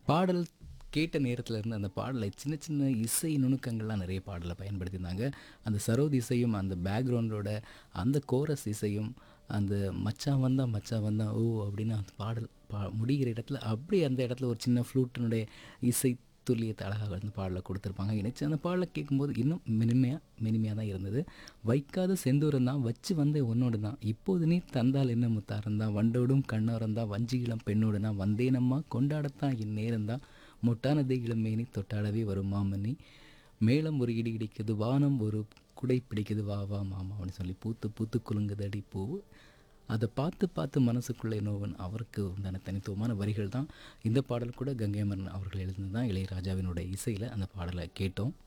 பாடல் கேட்ட நேரத்துல இருந்து அந்த பாடலை சின்ன சின்ன இசை நுணுக்கங்கள்லாம் நிறைய பாடலை பயன்படுத்தியிருந்தாங்க அந்த சரோத் இசையும் அந்த பேக்ரவுண்டோட அந்த கோரஸ் இசையும் அந்த மச்சான் வந்தா மச்சான் வந்தா ஓ அப்படின்னு அந்த பாடல் பா முடிகிற இடத்துல அப்படியே அந்த இடத்துல ஒரு சின்ன ஃப்ளூட்டினுடைய இசை துல்லியத்தை அழகாக வந்து பாடலை கொடுத்துருப்பாங்க இணைச்சு அந்த பாடலை கேட்கும்போது இன்னும் மெனிமையாக மெனிமையாக தான் இருந்தது வைக்காத செந்தூரம் தான் வச்சு வந்த உன்னோடு தான் இப்போது நீ தந்தால் என்ன முத்தாரம் தான் வண்டோடும் கண்ணோரம் தான் வஞ்சிகிளம் பெண்ணோடு தான் வந்தேனம்மா கொண்டாடத்தான் என் நேரம் தான் மொட்டான தேகிலம் மேனி தொட்டாடவே வரும் மாமனி மேளம் ஒரு இடி இடிக்குது வானம் ஒரு குடை பிடிக்குது வா வா மாமா அப்படின்னு சொல்லி பூத்து பூத்து குலுங்குதடி பூ அதை பார்த்து பார்த்து மனசுக்குள்ளே நோவன் அவருக்கு உண்டான தனித்துவமான வரிகள் தான் இந்த பாடல் கூட கங்கைமரன் அவர்கள் எழுந்து தான் இளையராஜாவினுடைய இசையில் அந்த பாடலை கேட்டோம்